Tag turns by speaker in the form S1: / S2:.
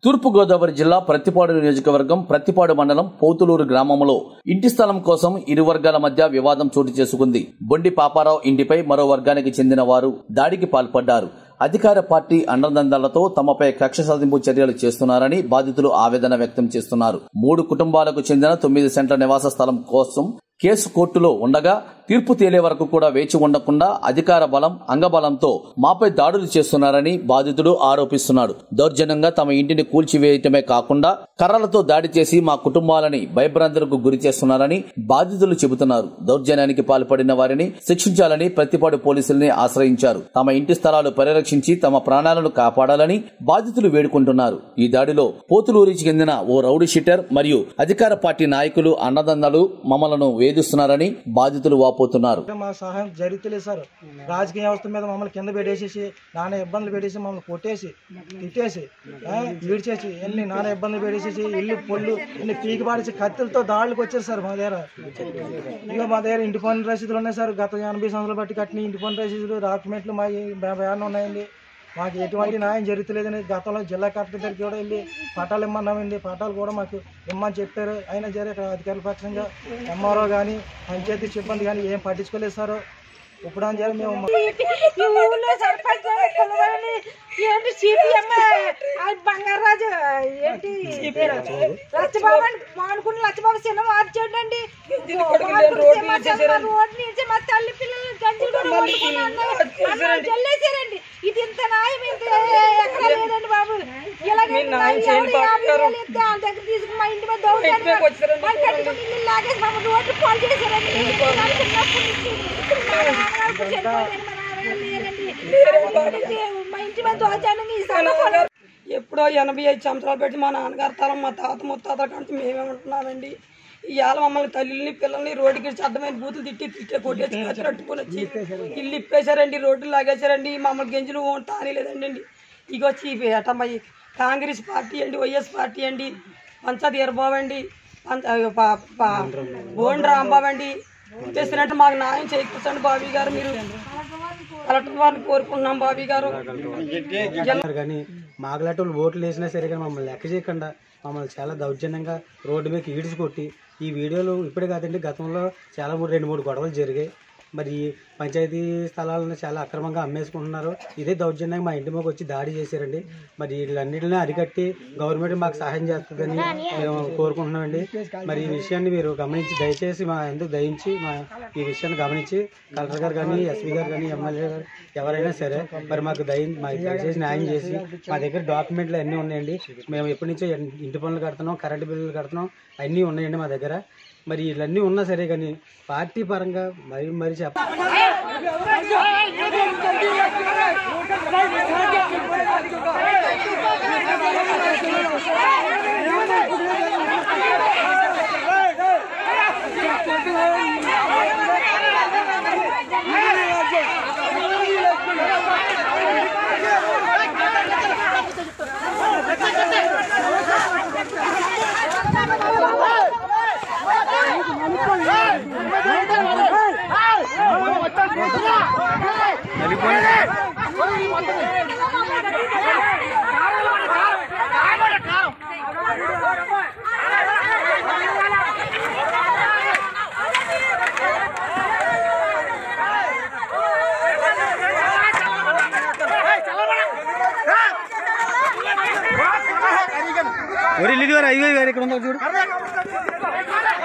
S1: తూర్పుగోదావరి జిల్లా ప్రత్తిపాడు నియోజకవర్గం ప్రత్తిపాడు మండలం పోతులూరు గ్రామంలో ఇంటి స్థలం కోసం ఇరు వర్గాల మధ్య వివాదం చోటు చేసుకుంది బొండి పాపారావు ఇంటిపై మరో వర్గానికి చెందిన వారు దాడికి పాల్పడ్డారు అధికార పార్టీ అండదండలతో తమపై కక్ష సాధింపు చర్యలు చేస్తున్నారని బాధితులు ఆవేదన వ్యక్తం చేస్తున్నారు మూడు కుటుంబాలకు చెందిన తొమ్మిది సెంట్ల నివాస స్థలం కోసం కేసు కోర్టులో ఉండగా తీర్పు తేలే వరకు కూడా వేచి ఉండకుండా అధికార బలం అంగబలంతో మాపై దాడులు చేస్తున్నారని బాధితుడు ఆరోపిస్తున్నాడు దౌర్జన్యంగా తమ ఇంటిని కూల్చివేయటమే కాకుండా కర్రలతో దాడి చేసి మా కుటుంబాలని భయభ్రాంతులకు గురి చేస్తున్నారని బాధితులు చెబుతున్నారు దౌర్జన్యానికి పాల్పడిన వారిని శిక్షించాలని ప్రతిపాడు పోలీసుల్ని ఆశ్రయించారు తమ ఇంటి స్థలాలు పరిరక్షించి తమ ప్రాణాలను కాపాడాలని బాధితులు వేడుకుంటున్నారు ఈ దాడిలో పోతులూరికి చెందిన ఓ రౌడీ షీటర్ మరియు అధికార పార్టీ నాయకులు అన్నదండలు మమ్మలను వేధిస్తున్నారని బాధితులు వాపోతున్నారు
S2: అంటే మా సహాయం జరుగుతలేదు సార్ రాజకీయ వ్యవస్థ మీద మమ్మల్ని కింద పెట్టేసేసి నానా ఇబ్బందులు పెట్టేసి మమ్మల్ని కొట్టేసి తిట్టేసి ఆ, ఈడ్చేసి ఎన్ని నానా ఇబ్బందులు పెట్టేసేసి ఇల్లు పొల్లు ఇన్ని పీకి పాడేసి కత్తులతో దాడులకు వచ్చారు సార్ మా దగ్గర ఇక మా దగ్గర ఇంటి పన్ను రసీదులు ఉన్నాయి సార్ గత ఎనభై సంవత్సరాలు బట్టి కట్టిన ఇంటి పన్ను రసీదులు డాక్యుమెంట్లు మా బ్యాన్ ఉన్నాయండి మాకు ఎటువంటి న్యాయం జరుగుతలేదని గతంలో జిల్లా కలెక్టర్ దగ్గరికి కూడా వెళ్ళి పట్టాలు ఇమ్మన్నామండి పట్టాలు కూడా మాకు ఇమ్మని చెప్పారు అయినా సరే ఇక్కడ అధికారుల పక్షంగా ఎంఆర్ఓ కానీ పంచాయతీ సిబ్బంది కానీ ఏం పట్టించుకోలేదు సార్ ఇప్పుడు అని చెప్పి మేము
S3: ఈ ఊళ్ళో సర్పంచ్ కులవాళ్ళని ఏంటి సిపిఎం బంగారాజు ఏంటి లచ్చబాబు అని మానుకుని లచ్చబాబు సినిమా మార్చాడండి రోడ్డు నుంచి మా తల్లి పిల్లలు గంజలు కూడా వండుకున్నారు చెల్లేసారండి ఇది ఇంత న్యాయం ఇంత ఎక్కడ లేదండి బాబు ఇలాగే ఎవరు యాభై వేలు ఇస్తే వాళ్ళ దగ్గర తీసుకుని మా ఇంటి మీద దౌర్జన్యం వాళ్ళు కట్టుకుని ఇల్లు లాగేసి మా రోడ్డు పాలు చేశారండి నాకు చిన్నప్పటి నుంచి ఇప్పుడు మా నాన్నగారు చనిపోయారు, మా నాన్నగారు లేరండి. మా ఇంటి మీద దౌర్జన్యం ఈ సందర్భంలో
S4: ఎప్పుడో ఎనభై ఐదు సంవత్సరాలు పెట్టి మా నాన్నగారు తరం మా తాత ముత్తాతల కంటే మేమే ఉంటున్నామండి ఇవాళ మమ్మల్ని తల్లిని పిల్లల్ని రోడ్డుకి అడ్డమైన బూతులు తిట్టి తిట్టే కొట్టేసి కట్టుకొని వచ్చి ఇల్లు ఇప్పేశారండి రోడ్డు లాగేశారండి మమ్మల్ని గెంజులు తానేలేదండి ఇక వచ్చి ఏటమ్మాయి కాంగ్రెస్ పార్టీ అండి వైఎస్ పార్టీ అండి పంచాయతీ ఎరబాబు అండి పంచ ప- ప- బోండి రాంబాబు అండి చేసినట్టు మాకు న్యాయం చేకూర్చండి బాబీ గారు మీరు కలెక్టర్ వారిని కోరుకుంటున్నాం బాబీ గారు
S5: ఉన్నారు కానీ మాగలాటోళ్ళు ఓట్లు వేసినా సరే కానీ మమ్మల్ని లెక్క చేయకుండా మమ్మల్ని చాలా దౌర్జన్యంగా రోడ్డు మీదకి ఈడ్చి కొట్టి ఈ వీడియోలు ఇప్పుడే కాదండి గతంలో చాలా మూడు రెండు మూడు గొడవలు జరిగాయి మరి ఈ పంచాయతీ స్థలాలను చాలా అక్రమంగా అమ్మేసుకుంటున్నారు ఇదే దౌర్జన్యంగా మా ఇంటి మీదకి వచ్చి దాడి చేశారండి మరి వీళ్ళన్నిటిని అరికట్టి గవర్నమెంట్ మాకు సహాయం చేస్తుందని మేము కోరుకుంటున్నామండి మరి ఈ విషయాన్ని మీరు గమనించి దయచేసి మా ఎందుకు దయించి మా ఈ విషయాన్ని గమనించి కలెక్టర్ గారు కానీ ఎస్పీ గారు కానీ ఎమ్మెల్యే గారు ఎవరైనా సరే మరి మాకు దయ మాకు దయచేసి న్యాయం చేసి మా దగ్గర డాక్యుమెంట్లు అన్నీ ఉన్నాయండి మేము ఎప్పటి నుంచో ఇంటి పనులు కడుతున్నాం కరెంటు బిల్లులు కడుతున్నాం అన్నీ ఉన్నాయండి మా దగ్గర మరి ఇవన్నీ ఉన్నా సరే కానీ పార్టీ పరంగా మరి మరి చెప్ప ఒరి ఇల్లు గారు అయ్యో గారు ఇక్కడ ఉందో చూడు